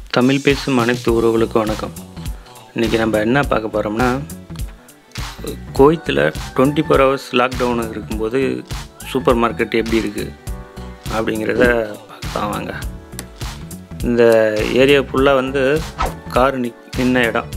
தமிழ் பேசும் அனைத்து உறவுகளுக்கும் வணக்கம் இன்றைக்கி நம்ம என்ன பார்க்க போகிறோம்னா கோயத்தில் டுவெண்ட்டி ஃபோர் ஹவர்ஸ் லாக்டவுன் இருக்கும்போது சூப்பர் மார்க்கெட் எப்படி இருக்குது அப்படிங்கிறத பார்க்கலாம் வாங்க இந்த ஏரியா ஃபுல்லாக வந்து கார் நிக் நின்ன இடம்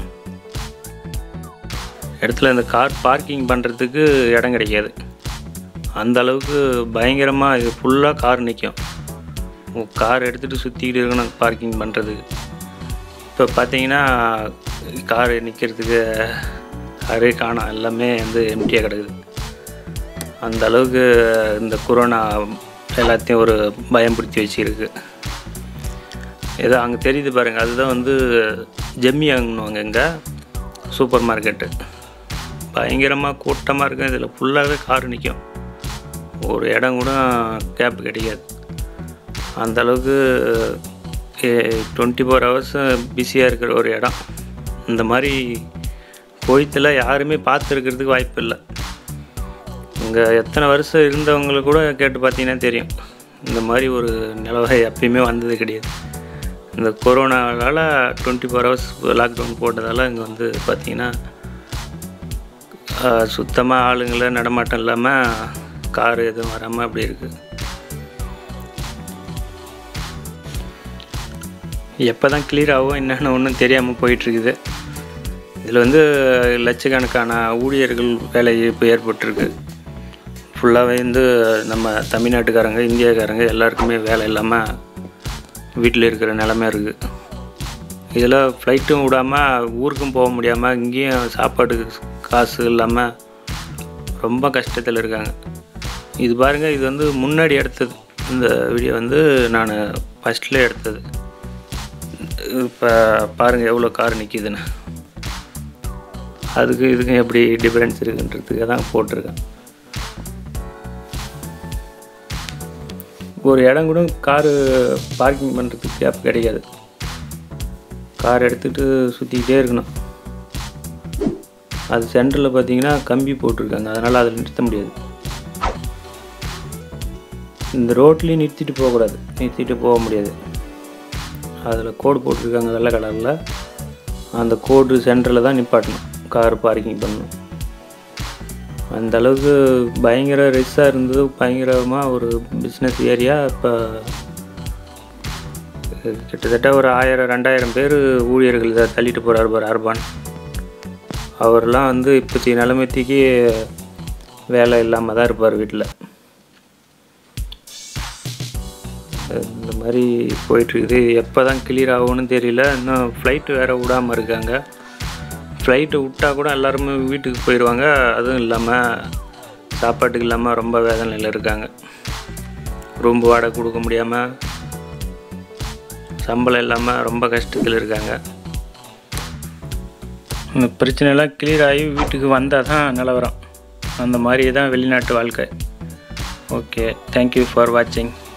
இடத்துல இந்த கார் பார்க்கிங் பண்ணுறதுக்கு இடம் கிடைக்காது அந்த அளவுக்கு பயங்கரமாக இது ஃபுல்லாக கார் நிற்கும் கார் எடுத்துகிட்டு சுற்றிக்கிட்டு இருக்கணும் பார்க்கிங் பண்ணுறதுக்கு இப்போ பார்த்தீங்கன்னா கார் நிற்கிறதுக்கு காரே காணோம் எல்லாமே வந்து எம்டியாக கிடக்குது அந்த அளவுக்கு இந்த கொரோனா எல்லாத்தையும் ஒரு பயம் பிடிச்சி வச்சிருக்கு ஏதோ அங்கே தெரியுது பாருங்கள் அதுதான் வந்து ஜெம்மி வாங்கினுவாங்க இங்கே சூப்பர் மார்க்கெட்டு பயங்கரமாக கூட்டமாக இருக்கும் இதில் ஃபுல்லாகவே கார் நிற்கும் ஒரு இடம் கூட கேப் கிடைக்காது அந்த அளவுக்கு டுவெண்ட்டி ஃபோர் ஹவர்ஸும் பிஸியாக இருக்கிற ஒரு இடம் இந்த மாதிரி கோயத்தில் யாருமே பார்த்துருக்கிறதுக்கு வாய்ப்பு இல்லை இங்கே எத்தனை வருஷம் இருந்தவங்களுக்கு கூட கேட்டு பார்த்தீங்கன்னா தெரியும் இந்த மாதிரி ஒரு நிலவரை எப்பயுமே வந்தது கிடையாது இந்த கொரோனாவால் டுவெண்ட்டி ஃபோர் ஹவர்ஸ் லாக்டவுன் போட்டதால் இங்கே வந்து பார்த்திங்கன்னா சுத்தமாக ஆளுங்களை நடமாட்டம் இல்லாமல் கார் எதுவும் வராமல் அப்படி இருக்குது எப்போ தான் கிளியர் ஆகும் என்னென்னு ஒன்றும் தெரியாமல் போயிட்டுருக்குது இதில் வந்து லட்சக்கணக்கான ஊழியர்கள் வேலை இப்போ ஏற்பட்டிருக்கு ஃபுல்லாகவே வந்து நம்ம தமிழ்நாட்டுக்காரங்க இந்தியாக்காரங்க எல்லாருக்குமே வேலை இல்லாமல் வீட்டில் இருக்கிற நிலமை இருக்குது இதில் ஃப்ளைட்டும் விடாமல் ஊருக்கும் போக முடியாமல் இங்கேயும் சாப்பாட்டுக்கு காசு இல்லாமல் ரொம்ப கஷ்டத்தில் இருக்காங்க இது பாருங்கள் இது வந்து முன்னாடி எடுத்தது இந்த வீடியோ வந்து நான் ஃபஸ்ட்டில் எடுத்தது இப்போ பாருங்கள் எவ்வளோ கார் நிற்கிதுன்னு அதுக்கு இதுக்கும் எப்படி டிஃப்ரென்ஸ் இருக்குன்றதுக்காக தான் போட்டிருக்கேன் ஒரு இடம் கூட காரு பார்க்கிங் பண்ணுறதுக்கு கேப் கிடைக்காது கார் எடுத்துகிட்டு சுற்றிக்கிட்டே இருக்கணும் அது சென்டரில் பார்த்தீங்கன்னா கம்பி போட்டிருக்காங்க அதனால் அதில் நிறுத்த முடியாது இந்த ரோட்லேயும் நிறுத்திட்டு போகக்கூடாது நிறுத்திட்டு போக முடியாது அதில் கோடு போட்டிருக்காங்க வெள்ளை கலரில் அந்த கோடு சென்டரில் தான் நிப்பாட்டணும் கார் பார்க்கிங் பண்ணணும் அந்த அளவுக்கு பயங்கர ரிஸ்ஸாக இருந்தது பயங்கரமாக ஒரு பிஸ்னஸ் ஏரியா இப்போ கிட்டத்தட்ட ஒரு ஆயிரம் ரெண்டாயிரம் பேர் ஊழியர்கள் இதை தள்ளிட்டு போகிறார் பார் அர்பான் அவர்லாம் வந்து இப்போதைய நிலைமைத்திக்கு வேலை இல்லாமல் தான் இருப்பார் வீட்டில் இந்த மாதிரி போயிட்டுருக்குது எப்போ தான் கிளியர் ஆகும்னு தெரியல இன்னும் ஃப்ளைட்டு வேறு விடாமல் இருக்காங்க ஃப்ளைட்டு விட்டால் கூட எல்லாருமே வீட்டுக்கு போயிடுவாங்க அதுவும் இல்லாமல் சாப்பாட்டுக்கு இல்லாமல் ரொம்ப வேதனையில் இருக்காங்க ரூம் வாடகை கொடுக்க முடியாமல் சம்பளம் இல்லாமல் ரொம்ப கஷ்டத்தில் இருக்காங்க இந்த பிரச்சனைலாம் கிளியர் ஆகி வீட்டுக்கு வந்தால் தான் நிலவரம் அந்த மாதிரி தான் வெளிநாட்டு வாழ்க்கை ஓகே தேங்க்யூ ஃபார் வாட்சிங்